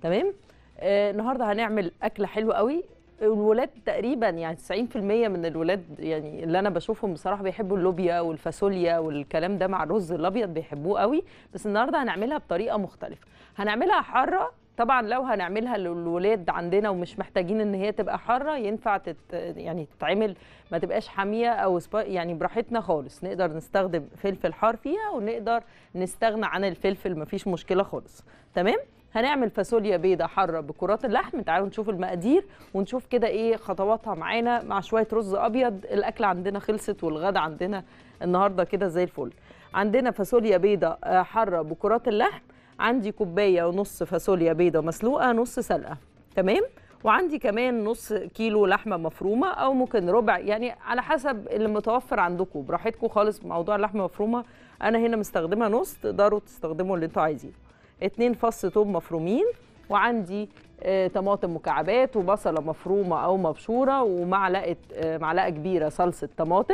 تمام آه النهارده هنعمل اكله حلوه قوي الولاد تقريبا يعني 90% من الولاد يعني اللي انا بشوفهم بصراحه بيحبوا اللوبيا والفاصوليا والكلام ده مع الرز الابيض بيحبوه قوي بس النهارده هنعملها بطريقه مختلفه هنعملها حاره طبعا لو هنعملها للولاد عندنا ومش محتاجين ان هي تبقى حاره ينفع تت يعني تتعمل ما تبقاش حاميه او سبا يعني براحتنا خالص نقدر نستخدم فلفل حار فيها ونقدر نستغنى عن الفلفل مفيش مشكله خالص تمام هنعمل فاصوليا بيضه حاره بكرات اللحم تعالوا نشوف المقادير ونشوف كده ايه خطواتها معانا مع شويه رز ابيض الاكله عندنا خلصت والغدا عندنا النهارده كده زي الفل عندنا فاصوليا بيضه حاره بكرات اللحم عندي كوبايه ونص فاصوليا بيضه مسلوقه نص سلقه تمام وعندي كمان نص كيلو لحمه مفرومه او ممكن ربع يعني على حسب اللي متوفر عندكم براحتكم خالص موضوع اللحمه المفرومه انا هنا مستخدمه نص تقدروا تستخدموا اللي انتوا عايزينه اتنين فص توم مفرومين وعندي آه طماطم مكعبات وبصله مفرومه او مبشوره ومعلقه آه معلقه كبيره صلصه طماطم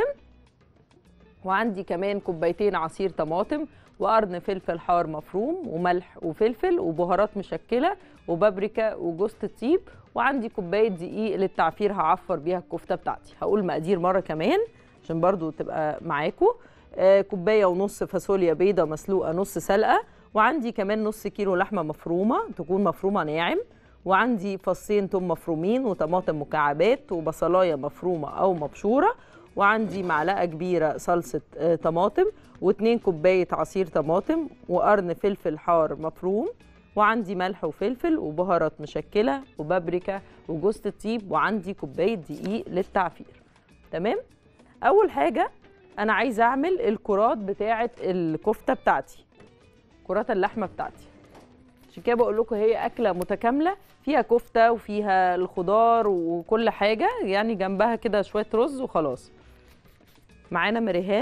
وعندي كمان كوبايتين عصير طماطم وقرن فلفل حار مفروم وملح وفلفل وبهارات مشكله وبابريكا وجوز الطيب وعندي كوبايه دقيق للتعفير هعفر بيها الكفته بتاعتي هقول مقادير مره كمان عشان برضو تبقى معاكم آه كوبايه ونص فاصوليا بيضه مسلوقه نص سلقه وعندي كمان نص كيلو لحمه مفرومه تكون مفرومه ناعم وعندي فصين توم مفرومين وطماطم مكعبات وبصلايه مفرومه او مبشوره وعندي معلقه كبيره صلصه طماطم واتنين كوبايه عصير طماطم وقرن فلفل حار مفروم وعندي ملح وفلفل وبهارات مشكله وبابريكا وجوز الطيب وعندي كوبايه دقيق للتعفير تمام اول حاجه انا عايزه اعمل الكرات بتاعه الكفته بتاعتي كرات اللحمه بتاعتي عشان كده بقول لكم هي اكله متكامله فيها كفته وفيها الخضار وكل حاجه يعني جنبها كده شويه رز وخلاص معانا مريهان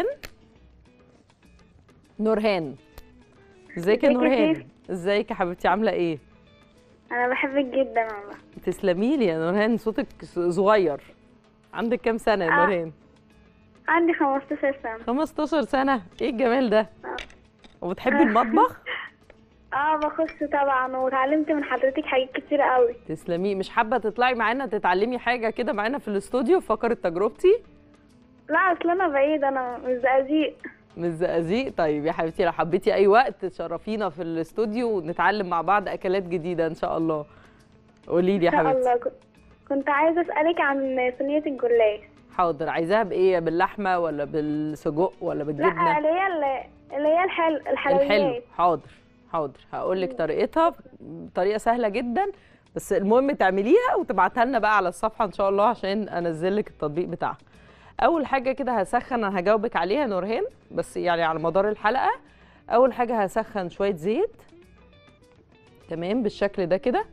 نورهان ازيك يا نورهان ازيك يا حبيبتي عامله ايه انا بحبك جدا والله تسلمي لي يا نورهان صوتك صغير عندك كام سنه يا آه. نورهان عندي 15 سنة 15 سنه ايه الجمال ده آه. وبتحبي المطبخ اه بخش طبعا واتعلمت من حضرتك حاجات كتير قوي تسلمي مش حابه تطلعي معانا تتعلمي حاجه كده معانا في الاستوديو في فقره تجربتي لا اصل انا بعيد انا مش زقازيق من الزقازيق طيب يا حبيبتي لو حبيتي اي وقت تشرفينا في الاستوديو ونتعلم مع بعض اكلات جديده ان شاء الله قولي لي يا ان شاء حبيبتي الله كنت- كنت عايزة اسألك عن صينية الجلاش حاضر عايزاها بايه باللحمه ولا بالسجق ولا لا بالجبنه اللي هي اللي هي الحل الحلو الحلويات حاضر حاضر هقول لك طريقتها بطريقه سهله جدا بس المهم تعمليها وتبعتها لنا بقى على الصفحه ان شاء الله عشان انزل لك التطبيق بتاعها اول حاجه كده هسخن انا هجاوبك عليها نورهان بس يعني على مدار الحلقه اول حاجه هسخن شويه زيت تمام بالشكل ده كده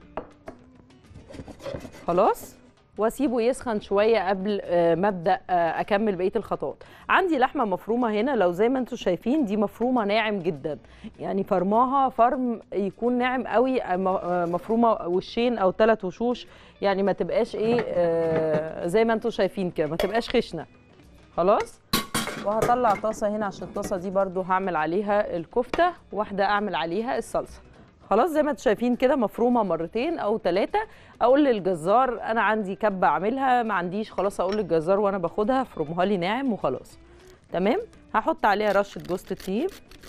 خلاص واسيبه يسخن شويه قبل آه، ما ابدا آه، اكمل بقيه الخطوات عندي لحمه مفرومه هنا لو زي ما انتم شايفين دي مفرومه ناعم جدا يعني فرماها فرم يكون ناعم قوي آه، م- آه، مفرومه وشين او ثلاث وشوش يعني ما تبقاش ايه آه، زي ما انتم شايفين كده ما تبقاش خشنه خلاص وهطلع طاسه هنا عشان الطاسه دي برضو هعمل عليها الكفته واحده اعمل عليها الصلصه خلاص زي ما انتم شايفين كده مفرومه مرتين او ثلاثه اقول للجزار انا عندي كبه اعملها ما عنديش خلاص اقول للجزار وانا باخدها افرمها لي ناعم وخلاص تمام هحط عليها رشه جوز الطيب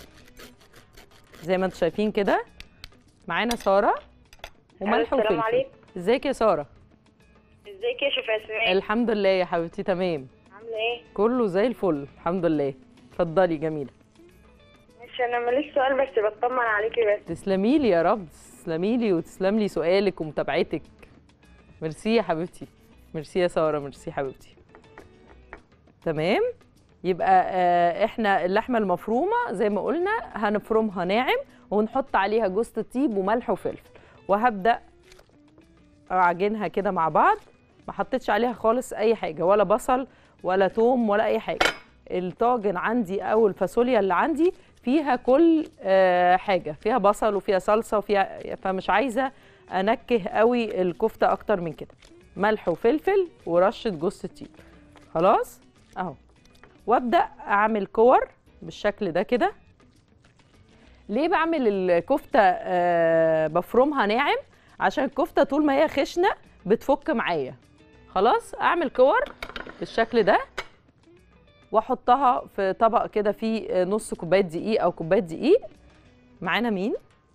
زي ما انتم شايفين كده معانا ساره وملح السلام وفلفل عليكم. ازيك يا ساره ازيك يا شوف اسماء الحمد لله يا حبيبتي تمام عاملة ايه؟ كله زي الفل الحمد لله اتفضلي جميله مش انا ماليش سؤال بس بطمن عليكي بس تسلمي لي يا رب تسلمي لي وتسلم لي سؤالك ومتابعتك ميرسي يا حبيبتي ميرسي يا ساره ميرسي حبيبتي تمام يبقى آه، احنا اللحمه المفرومه زي ما قلنا هنفرمها ناعم ونحط عليها جوز الطيب وملح وفلفل وهبدا اعجنها كده مع بعض ما حطيتش عليها خالص اي حاجه ولا بصل ولا توم ولا اي حاجه الطاجن عندي او الفاصوليا اللي عندي فيها كل آه، حاجه فيها بصل وفيها صلصه وفيها فمش عايزه انكه قوي الكفته اكتر من كده ملح وفلفل ورشه جوز الطيب خلاص اهو وابدا اعمل كور بالشكل ده كده ليه بعمل الكفته آه، بفرمها ناعم عشان الكفته طول ما هي خشنه بتفك معايا خلاص اعمل كور بالشكل ده واحطها في طبق كده فيه نص كوبايه دقيق او كوبايه دقيق معانا مين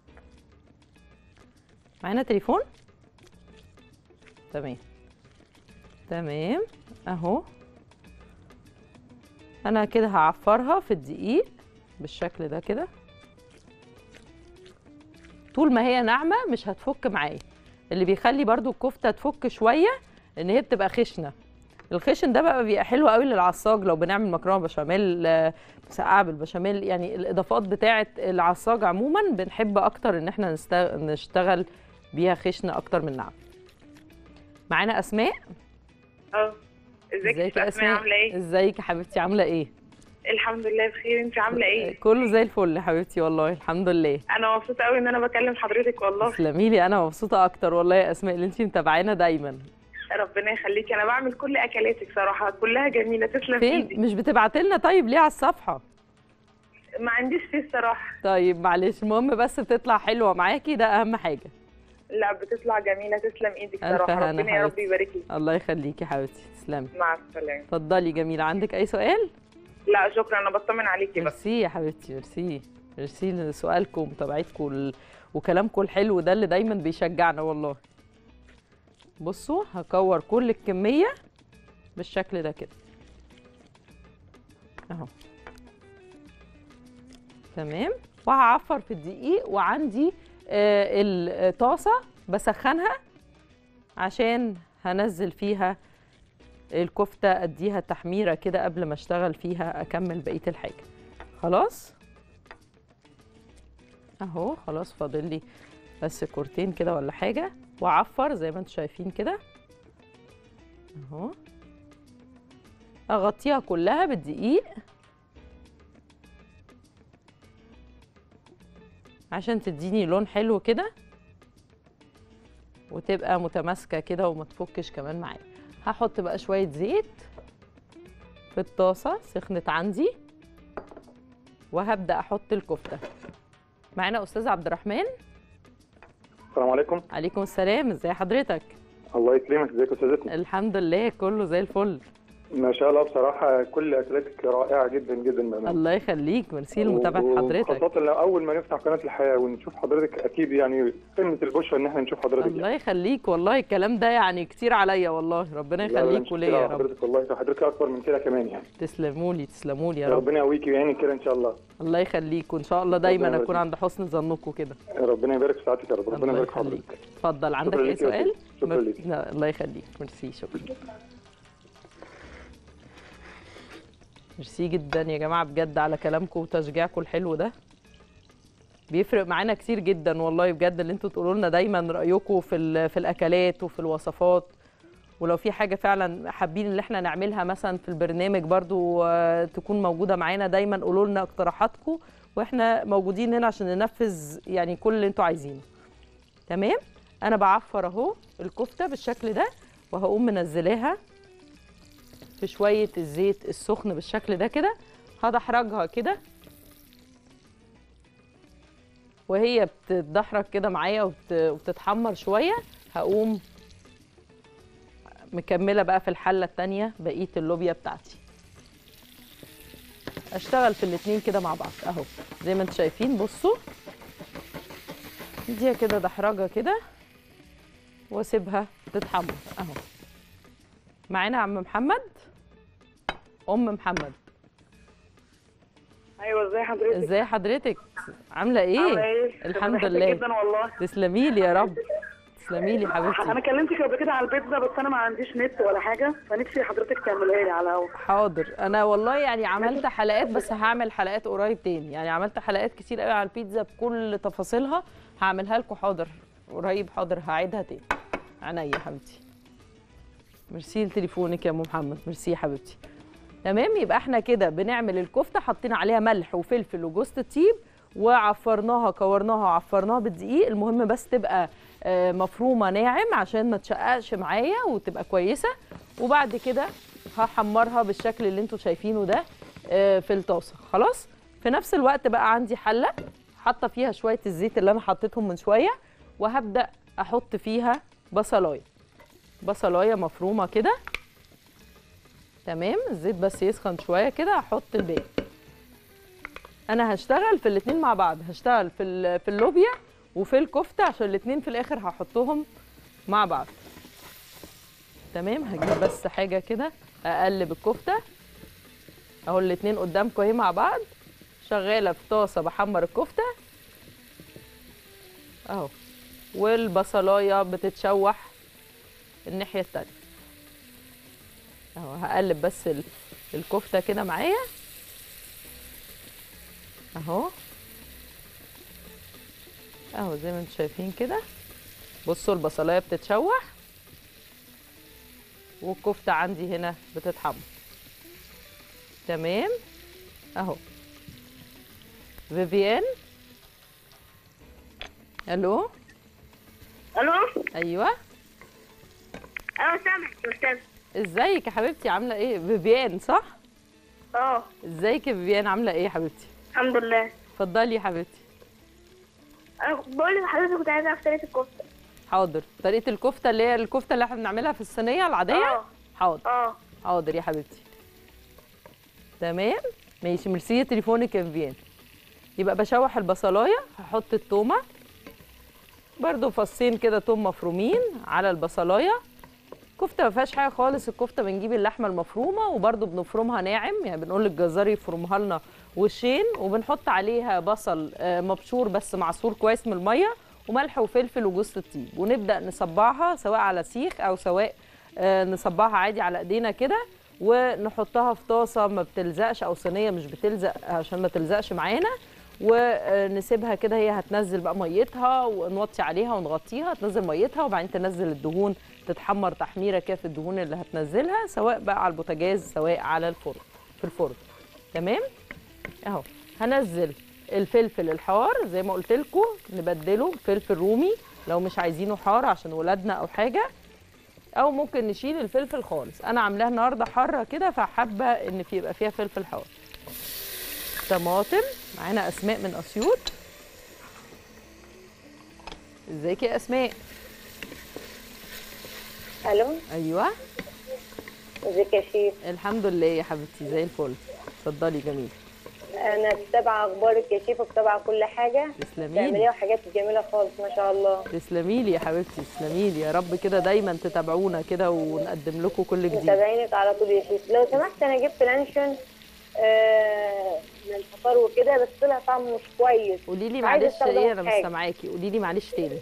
معانا تليفون تمام تمام اهو انا كده هعفرها في الدقيق بالشكل ده كده طول ما هي ناعمه مش هتفك معايا اللي بيخلي برضو الكفته تفك شويه ان هي بتبقى خشنه الخشن ده بقى بيبقى حلو قوي للعصاج لو بنعمل مكرونه بشاميل آه، مسقعه بالبشاميل يعني الاضافات بتاعه العصاج عموما بنحب اكتر ان احنا نست- نشتغل بيها خشنه اكتر من ناعمه معانا اسماء اه ازيك ازيك يا يا اسماء عامله ايه ازيك يا حبيبتي عامله ايه الحمد لله بخير انت عامله ايه كله زي الفل يا حبيبتي والله الحمد لله انا مبسوطه قوي ان انا بكلم حضرتك والله تسلمي لي انا مبسوطه اكتر والله يا اسماء اللي انت متابعانا دايما ربنا يخليكي انا بعمل كل اكلاتك صراحه كلها جميله تسلم فين ايدك مش بتبعتي لنا طيب ليه على الصفحه ما عنديش فيه الصراحه طيب معلش المهم بس بتطلع حلوه معاكي ده اهم حاجه لا بتطلع جميله تسلم ايدك ألف صراحه هنا ربنا يا رب حبيبتي. يبارك لك الله يخليكي حبيبتي تسلمي مع السلامه اتفضلي جميله عندك اي سؤال لا شكرا انا بطمن عليكي بس ميرسي يا حبيبتي ميرسي ميرسي لسؤالكم ومتابعتكم وال- وكلامكم الحلو ده اللي دايما بيشجعنا والله بصوا هكور كل الكميه بالشكل ده كده اهو تمام وهعفر في الدقيق وعندي آه، الطاسه بسخنها عشان هنزل فيها الكفته اديها تحميره كده قبل ما اشتغل فيها اكمل بقيه الحاجه خلاص اهو خلاص فاضل لي بس كورتين كده ولا حاجه واعفر زي ما انتم شايفين كده اهو اغطيها كلها بالدقيق عشان تديني لون حلو كده وتبقى متماسكه كده وما تفكش كمان معايا هحط بقى شويه زيت في الطاسه سخنت عندي وهبدا احط الكفته معانا استاذ عبد الرحمن السلام عليكم عليكم السلام ازي حضرتك الله يكرمك ازيك يا استاذتنا الحمد لله كله زي الفل ما شاء الله بصراحه كل اكلاتك رائعه جدا جدا بامانه الله يخليك ميرسي لمتابعه حضرتك خاصة لو أول ما نفتح قناة الحياة ونشوف حضرتك أكيد يعني قمة البشرى إن إحنا نشوف حضرتك الله يخليك والله الكلام ده يعني كتير عليا والله ربنا لا، لا، يخليك مش وليا كتير يا على رب حضرتك والله حضرتك أكبر من كده كمان يعني تسلموا لي تسلموا لي يا رب ربنا يقويكي ويعينك كده إن شاء الله الله يخليك وان شاء الله دايما ربنا اكون يبارك عند حسن ظنكم كده ربنا يبارك في ساعتك يا رب ربنا الله يبارك في يخليك حضرتك اتفضل عندك شكرا اي ليك يا سؤال أستاذ. شكرا مر- ليك. لا الله يخليك ميرسي شكرا ميرسي جدا يا جماعه بجد على كلامكم وتشجيعكم الحلو ده بيفرق معانا كتير جدا والله بجد اللي انتوا تقولوا لنا دايما رايكم في ال- في الاكلات وفي الوصفات ولو في حاجه فعلا حابين ان احنا نعملها مثلا في البرنامج برضو آه، تكون موجوده معانا دايما قولوا لنا اقتراحاتكم واحنا موجودين هنا عشان ننفذ يعني كل اللي انتوا عايزينه تمام انا بعفر اهو الكفته بالشكل ده وهقوم منزلاها في شويه الزيت السخن بالشكل ده كده هدحرجها كده وهي بتتدحرج كده معايا وبت- وبتتحمر شويه هقوم مكمله بقى في الحله التانية بقيه اللوبيا بتاعتي اشتغل في الاتنين كده مع بعض اهو زي ما انتم شايفين بصوا اديها كده دحرجه كده واسيبها تتحمر اهو معانا عم محمد ام محمد ايوه ازي حضرتك ازاي حضرتك عامله عامله ايه ايه الحمد بحبك لله. جدا والله تسلمي لي يا رب تسلمي لي حبيبتي انا كلمتك قبل كده على البيتزا بس انا ما عنديش نت ولا حاجه فنفسي حضرتك تعملها لي على هوا حاضر انا والله يعني عملت حلقات بس هعمل حلقات قريب تاني يعني عملت حلقات كتير قوي على البيتزا بكل تفاصيلها هعملها لكم حاضر قريب حاضر هعيدها تاني عينيا يا حبيبتي ميرسي لتليفونك يا ام محمد ميرسي يا حبيبتي تمام يبقى احنا كده بنعمل الكفته حطينا عليها ملح وفلفل وجوز الطيب وعفرناها كورناها وعفرناها بالدقيق المهم بس تبقى آه، مفرومه ناعم عشان ما تشققش معايا وتبقى كويسه وبعد كده هحمرها بالشكل اللي انتوا شايفينه ده آه، في الطاسه خلاص في نفس الوقت بقى عندي حله حاطه فيها شويه الزيت اللي انا حطيتهم من شويه وهبدا احط فيها بصلايه بصلايه مفرومه كده تمام الزيت بس يسخن شويه كده احط الباقي انا هشتغل في الاتنين مع بعض هشتغل في ال- في اللوبيا وفي الكفته عشان الاتنين في الاخر هحطهم مع بعض تمام هجيب بس حاجه كده اقلب الكفته اهو الاتنين قدامكم اهي مع بعض شغاله في طاسه بحمر الكفته اهو والبصلايه بتتشوح الناحيه التانيه اهو هقلب بس ال- الكفته كده معايا اهو اهو زي ما انتم شايفين كده بصوا البصلايه بتتشوح والكفته عندي هنا بتتحمر تمام اهو فيفيان الو الو ايوه انا سامعك يا استاذ ازيك يا حبيبتي عامله ايه فيفيان صح اه ازيك يا فيفيان عامله ايه يا حبيبتي الحمد لله اتفضلي يا حبيبتي انا بقول لحضرتك كنت عايزه اعرف طريقه الكفته حاضر طريقه الكفته اللي هي الكفته اللي احنا بنعملها في الصينيه العاديه اه حاضر اه حاضر يا حبيبتي تمام ماشي ميرسي تليفونك يا فيفيان يبقى بشوح البصلايه هحط التومه برضو فصين كده توم مفرومين على البصلايه كفته ما فيهاش حاجه خالص الكفته بنجيب اللحمه المفرومه وبرضو بنفرمها ناعم يعني بنقول للجزار يفرمها لنا وشين وبنحط عليها بصل آه، مبشور بس معصور كويس من الميه وملح وفلفل وجوز الطيب ونبدا نصبعها سواء على سيخ او سواء آه، نصبعها عادي على ايدينا كده ونحطها في طاسه ما بتلزقش او صينيه مش بتلزق عشان ما تلزقش معانا ونسيبها كده هي هتنزل بقى ميتها ونوطي عليها ونغطيها تنزل ميتها وبعدين تنزل الدهون تتحمر تحميره كده في الدهون اللي هتنزلها سواء بقى على البوتاجاز سواء على الفرن في الفرن تمام اهو هنزل الفلفل الحار زي ما قلت لكم نبدله فلفل رومي لو مش عايزينه حار عشان ولادنا او حاجه او ممكن نشيل الفلفل خالص انا عاملاها النهارده حاره كده فحابه ان في يبقى فيها فلفل حار طماطم معانا اسماء من اسيوط ازيك يا اسماء الو ايوه ازيك يا شيف الحمد لله يا حبيبتي زي الفل اتفضلي جميل انا متابعه اخبارك يا شيف ومتابعه كل حاجه تسلمي بتعمليها لي وحاجات جميله خالص ما شاء الله تسلمي لي يا حبيبتي تسلمي لي يا رب كده دايما تتابعونا كده ونقدم لكم كل جديد متابعينك على طول يا شيف لو سمحت انا جبت لانشون آه من الفطار وكده بس طلع طعمه مش كويس قولي لي عايزة معلش أستخدمه ايه انا في مش حاجة. سامعاكي قولي لي معلش تاني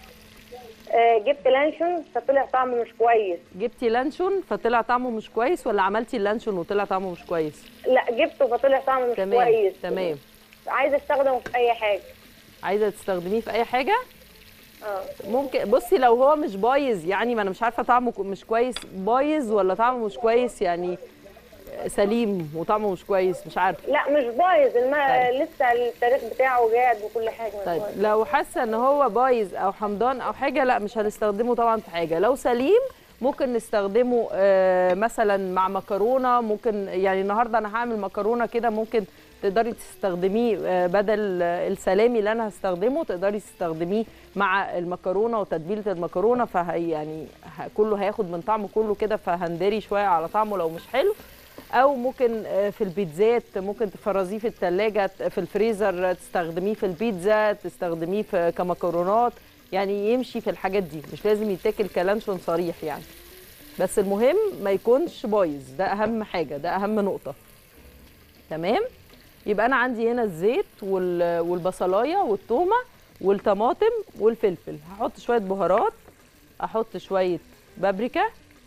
آه جبت لانشون فطلع طعمه مش كويس جبتي لانشون فطلع طعمه مش كويس ولا عملتي اللانشون وطلع طعمه مش كويس لا جبته فطلع طعمه مش تمام كويس تمام عايزه استخدمه في اي حاجه عايزه تستخدميه في اي حاجه اه ممكن بصي لو هو مش بايظ يعني ما انا مش عارفه طعمه ك- مش كويس بايظ ولا طعمه مش كويس يعني سليم وطعمه مش كويس مش عارفه لا مش بايظ الماء طيب. لسه التاريخ بتاعه قاعد وكل حاجه مش طيب بايظ. لو حاسه ان هو بايظ او حمضان او حاجه لا مش هنستخدمه طبعا في حاجه لو سليم ممكن نستخدمه آه، مثلا مع مكرونه ممكن يعني النهارده انا هعمل مكرونه كده ممكن تقدري تستخدميه آه، بدل آه، السلامي اللي انا هستخدمه تقدري تستخدميه مع المكرونه وتتبيله المكرونه فهي يعني ه- كله هياخد من طعمه كله كده فهندري شويه على طعمه لو مش حلو او ممكن آه، في البيتزات ممكن تفرزيه في الثلاجه في الفريزر تستخدميه في البيتزا تستخدميه في كمكرونات يعني يمشي في الحاجات دي مش لازم يتاكل كلانشون صريح يعني بس المهم ما يكونش بايظ ده اهم حاجه ده اهم نقطه تمام يبقى انا عندي هنا الزيت وال- والبصلايه والثومه والطماطم والفلفل هحط شويه بهارات احط شويه بابريكا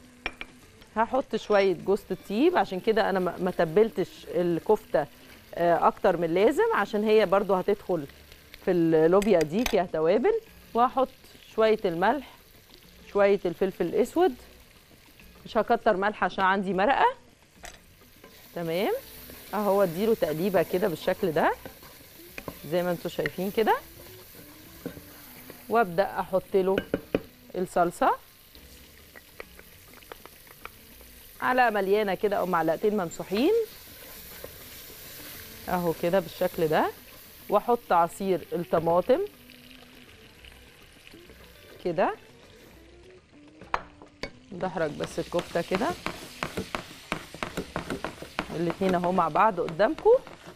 هحط شويه جوز الطيب عشان كده انا ما ما تبلتش الكفته آه، اكتر من اللازم عشان هي برضو هتدخل في اللوبيا دي فيها توابل وهحط شويه الملح شويه الفلفل الاسود مش هكتر ملح عشان عندي مرقه تمام اهو اديله تقليبه كده بالشكل ده زي ما انتم شايفين كده وابدا احط له الصلصه معلقه مليانه كده او معلقتين ممسوحين اهو كده بالشكل ده واحط عصير الطماطم كده ندحرج بس الكفته كده الاتنين اهو مع بعض قدامكم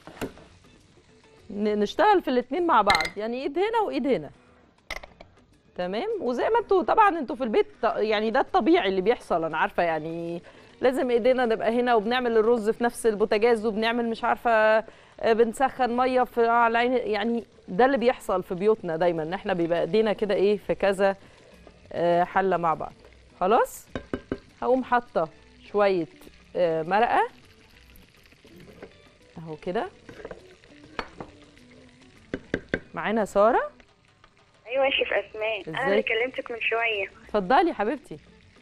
ن- نشتغل في الاتنين مع بعض يعني ايد هنا وايد هنا تمام وزي ما انتوا طبعا انتوا في البيت ط- يعني ده الطبيعي اللي بيحصل انا عارفه يعني لازم ايدينا نبقى هنا وبنعمل الرز في نفس البوتاجاز وبنعمل مش عارفه آه، بنسخن ميه في على العين يعني ده اللي بيحصل في بيوتنا دايما ان احنا بيبقى ايدينا كده ايه في كذا آه، حله مع بعض خلاص هقوم حاطه شويه آه، مرقه اهو كده معانا ساره ايوه يا شيف اسماء انا اللي ازيك؟ كلمتك من شويه اتفضلي يا حبيبتي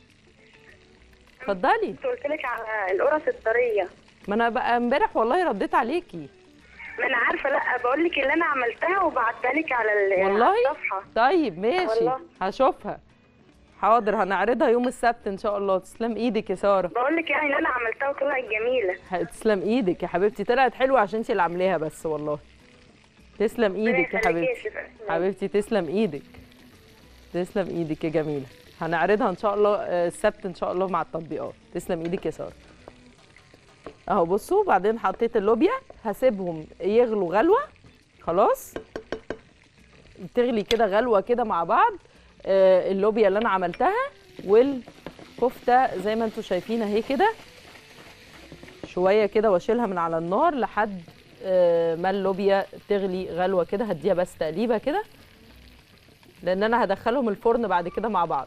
اتفضلي كنت قلت لك على القرص الطريه ما انا بقى امبارح والله رديت عليكي ما انا عارفه لا بقول لك اللي انا عملتها وبعتها لك على ال- والله؟ على الصفحه طيب ماشي والله. هشوفها حاضر هنعرضها يوم السبت ان شاء الله تسلم ايدك يا ساره بقول لك يعني اللي انا عملتها وطلعت جميله ح- تسلم ايدك يا حبيبتي طلعت حلوه عشان انت اللي عاملاها بس والله تسلم ايدك يا ربنا يخليكي حبيبتي شيف أسماء. حبيبتي تسلم ايدك تسلم ايدك يا جميله هنعرضها ان شاء الله آه، السبت ان شاء الله مع التطبيقات تسلم ايدك يا ساره اهو بصوا بعدين حطيت اللوبيا هسيبهم يغلوا غلوه خلاص تغلي كده غلوه كده مع بعض آه، اللوبيا اللي انا عملتها والكفته زي ما انتم شايفين اهي كده شويه كده واشيلها من على النار لحد آه، ما اللوبيا تغلي غلوه كده هديها بس تقليبه كده لان انا هدخلهم الفرن بعد كده مع بعض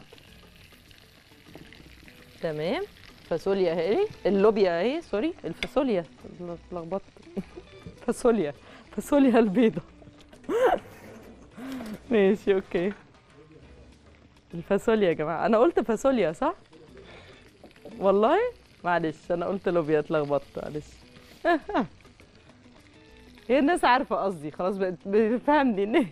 تمام فاصوليا اهي اللوبيا اهي سوري الفاصوليا اتلخبطت فاصوليا فاصوليا البيضه ماشي اوكي الفاصوليا يا جماعه انا قلت فاصوليا صح والله معلش انا قلت لوبيا اتلخبطت معلش هي الناس عارفه قصدي خلاص بقت بتفهمني الناس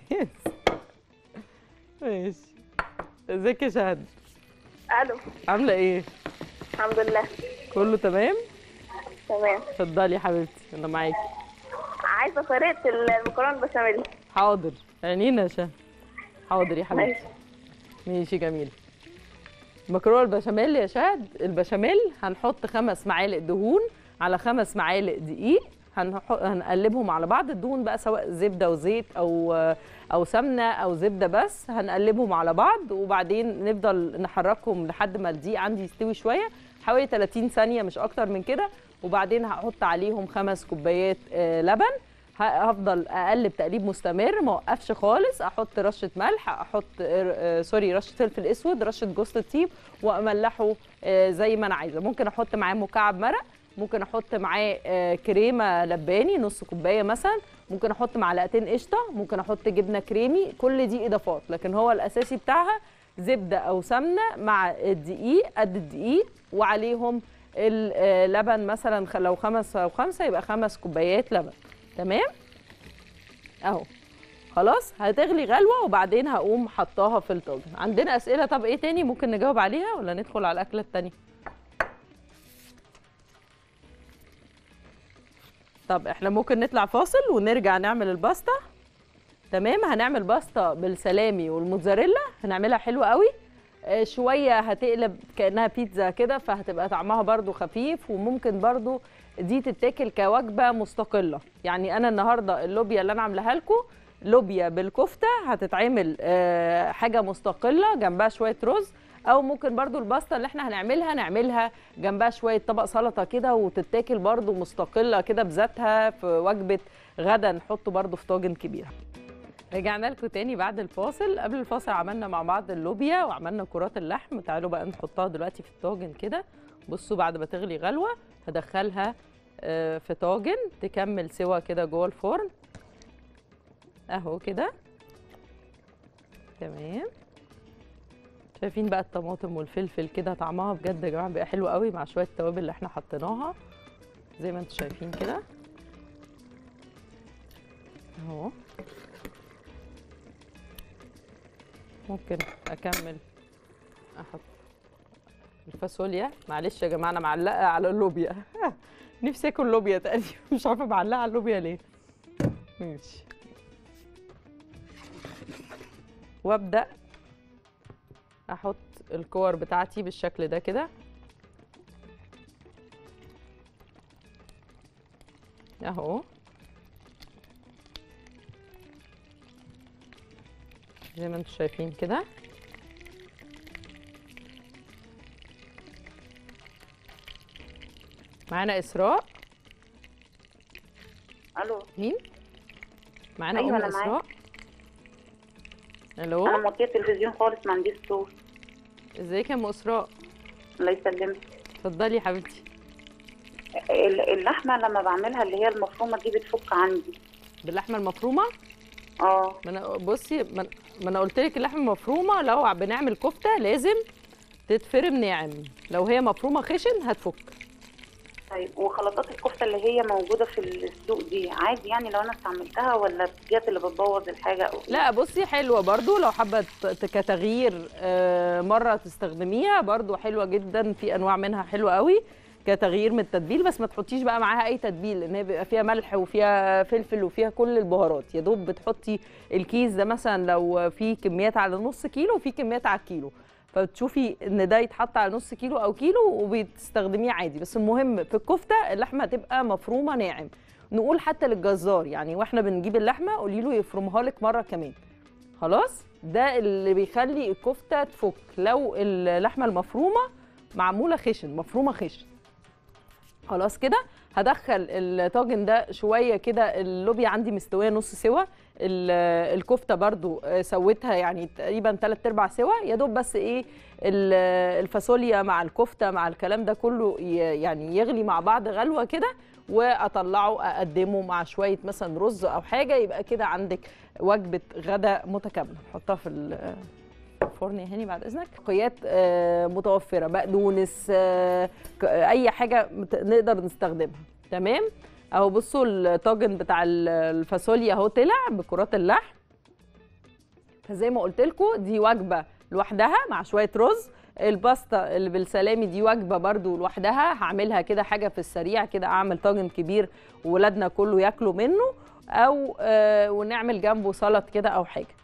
ماشي ازيك يا شهد الو عامله ايه الحمد لله كله تمام تمام اتفضلي يا حبيبتي انا معاكي عايزه طريقه المكرونه البشاميل حاضر عينينا يا شهد حاضر يا حبيبتي ماشي جميل مكرونه البشاميل يا شهد البشاميل هنحط خمس معالق دهون على خمس معالق دقيق هنح- هنقلبهم على بعض الدهون بقى سواء زبده وزيت او او سمنه او زبده بس هنقلبهم على بعض وبعدين نفضل نحركهم لحد ما الدقيق عندي يستوي شويه حوالي 30 ثانيه مش اكتر من كده وبعدين هحط عليهم خمس كوبايات آه، لبن ه- هفضل اقلب تقليب مستمر ما اوقفش خالص احط رشه ملح احط آه، آه، سوري رشه فلفل اسود رشه جوز الطيب واملحه آه، زي ما انا عايزه ممكن احط معاه مكعب مرق ممكن احط معاه آه، كريمه لباني نص كوبايه مثلا ممكن احط معلقتين قشطه ممكن احط جبنه كريمي كل دي اضافات لكن هو الاساسي بتاعها زبده او سمنه مع الدقيق قد الدقيق وعليهم اللبن مثلا خ- لو خمس او خمسه يبقى خمس كوبايات لبن تمام اهو خلاص هتغلي غلوه وبعدين هقوم حطاها في الطاجن عندنا اسئله طب ايه تاني ممكن نجاوب عليها ولا ندخل على الاكله التانيه طب احنا ممكن نطلع فاصل ونرجع نعمل الباستا تمام هنعمل باستا بالسلامي والموتزاريلا هنعملها حلوه قوي آه، شويه هتقلب كانها بيتزا كده فهتبقى طعمها برضو خفيف وممكن برضو دي تتاكل كوجبه مستقله يعني انا النهارده اللوبيا اللي انا عاملاها لكم لوبيا بالكفته هتتعمل آه، حاجه مستقله جنبها شويه رز او ممكن برضو الباستا اللي احنا هنعملها نعملها جنبها شويه طبق سلطه كده وتتاكل برضو مستقله كده بذاتها في وجبه غدا نحطه برضو في طاجن كبير رجعنا لكم تاني بعد الفاصل قبل الفاصل عملنا مع بعض اللوبيا وعملنا كرات اللحم تعالوا بقى نحطها دلوقتي في الطاجن كده بصوا بعد ما تغلي غلوه هدخلها آه، في طاجن تكمل سوا كده جوه الفرن اهو كده تمام شايفين بقى الطماطم والفلفل كده طعمها بجد يا جماعه بيبقى حلو قوي مع شويه التوابل اللي احنا حطيناها زي ما انتم شايفين كده اهو ممكن اكمل احط الفاصوليا معلش يا جماعه انا معلقه على اللوبيا نفسي اكل لوبيا تقريبا مش عارفه معلقه على اللوبيا ليه ماشي وابدا احط الكور بتاعتي بالشكل ده كده اهو زي ما انتم شايفين كده معانا اسراء الو مين معانا أيوة، ام أنا معاك. اسراء الو انا موطيه التلفزيون خالص ما عنديش صوت ازيك يا ام اسراء الله يسلمك اتفضلي يا حبيبتي ال- اللحمه لما بعملها اللي هي المفرومه دي بتفك عندي باللحمه المفرومه اه ما انا بصي ما أنا- ما انا قلت لك اللحمه المفرومه لو بنعمل كفته لازم تتفرم ناعم لو هي مفرومه خشن هتفك طيب وخلطات الكفته اللي هي موجوده في السوق دي عادي يعني لو انا استعملتها ولا ديت اللي بتبوظ الحاجه أو لا بصي حلوه برضو لو حابه ت- ت- كتغيير آه، مره تستخدميها برضو حلوه جدا في انواع منها حلوه قوي كتغيير من التتبيل بس ما تحطيش بقى معاها اي تتبيل لان هي بيبقى فيها ملح وفيها فلفل وفيها كل البهارات يا دوب بتحطي الكيس ده مثلا لو في كميات على نص كيلو وفي كميات على الكيلو فبتشوفي ان ده يتحط على نص كيلو او كيلو وبتستخدميه عادي بس المهم في الكفته اللحمه تبقى مفرومه ناعم نقول حتى للجزار يعني واحنا بنجيب اللحمه قولي له يفرمها لك مره كمان خلاص ده اللي بيخلي الكفته تفك لو اللحمه المفرومه معموله خشن مفرومه خشن خلاص كده هدخل الطاجن ده شويه كده اللوبيا عندي مستويه نص سوا ال- الكفته برضو آه، سويتها يعني تقريبا 3 ارباع سوا يا دوب بس ايه ال- الفاصوليا مع الكفته مع الكلام ده كله ي- يعني يغلي مع بعض غلوه كده واطلعه اقدمه مع شويه مثلا رز او حاجه يبقى كده عندك وجبه غدا متكامله نحطها في ال- الفرن يا هاني بعد اذنك بقيات آه، متوفره بقدونس آه، ك- اي حاجه مت- نقدر نستخدمها تمام اهو بصوا الطاجن بتاع ال- الفاصوليا اهو طلع بكرات اللحم فزي ما قلت لكم دي وجبه لوحدها مع شويه رز الباستا اللي بالسلامي دي وجبه برضو لوحدها هعملها كده حاجه في السريع كده اعمل طاجن كبير وولادنا كله ياكلوا منه او آه ونعمل جنبه سلط كده او حاجه